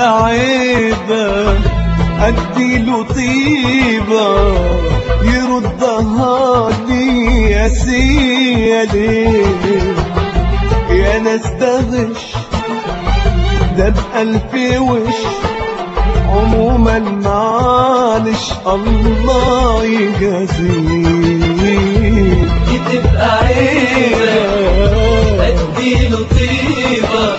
تبقى عيبة اديله طيبة يردها لي يا سيدي يا ناس تغش ده بألف وش عموما معلش الله يجازيك دي تبقى عيبة اديله طيبة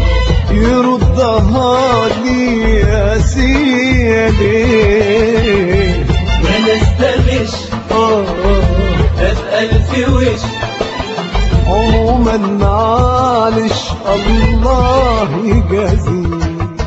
يردها لي يا سيدي ما نستغش آه بألف وش عموما معلش الله يجازيك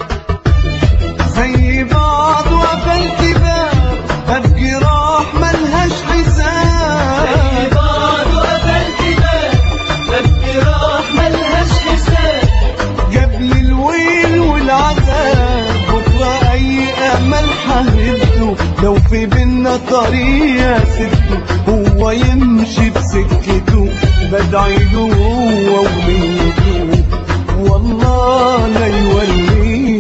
زي بعض وقفلت باب ابكي راح ملهاش زي حساب بعض وقفلت باب ببكي راح ملهاش حساب جاب لي الويل والعذاب بكره اي امل ههده لو في بينا طريق سته هو يمشي بسكته بدعي له هو ونيته والله لا يوليه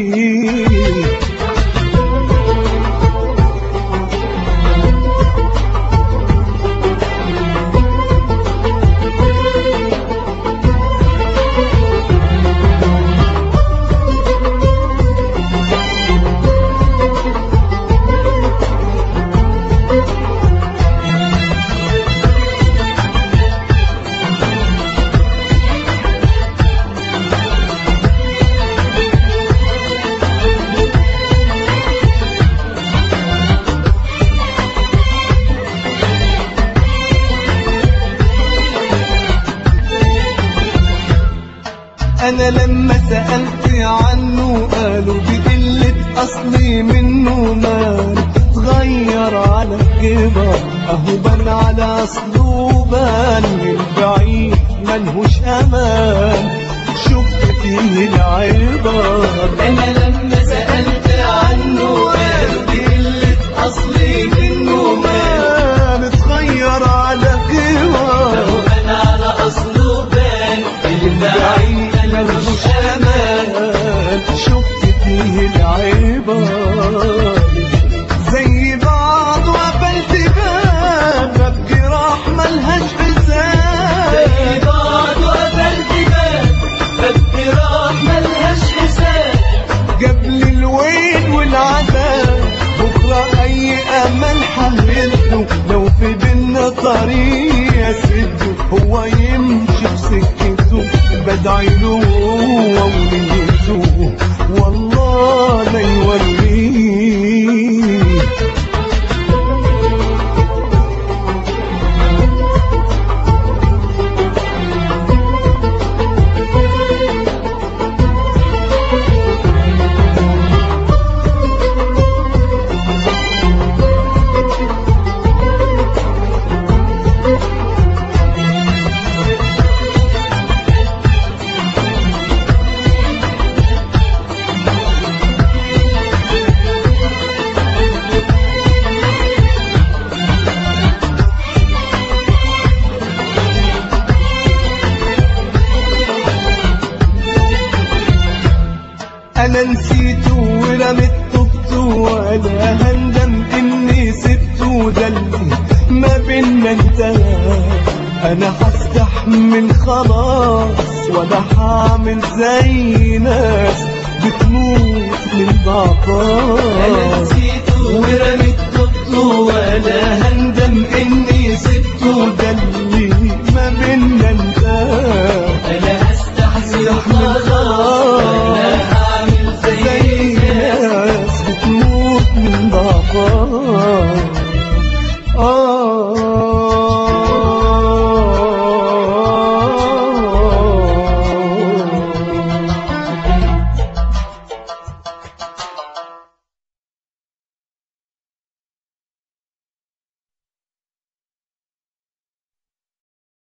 انا لما سألت عنه قالوا بقلة اصلي منه مال اتغير على كبر اهو بان على اصله بان البعيد ملهوش امان شفت فيه العبر انا لما سألت عنه قالوا بقلة اصلي منه مال مان اتغير على كبر لو انا على اصله بان البعيد ملوش امان شفت فيه العبر زي بعض وقفلت باب ببكي راح ملهاش حساب زي بعض وقفلت باب ببكي راح ملهاش حساب جاب لي الويل والعذاب بكره اي امل حملته لو في بينا طريق اسده هو يمشي بسكته بدعي له هو ونيته والله لا يوريه انا نسيته ورميت توبته ولا هندم اني سبته ده اللي ما بينا انتهى انا هستحمل خلاص ولا هعمل زي ناس بتموت من انا ضعفها نسيته ورميت طبته ولا هندم اني سبته ده اللي ما بينا انتهى انا هستحمل خلاص ولا هعمل زي زي الناس ناس بتموت من ضعفها آه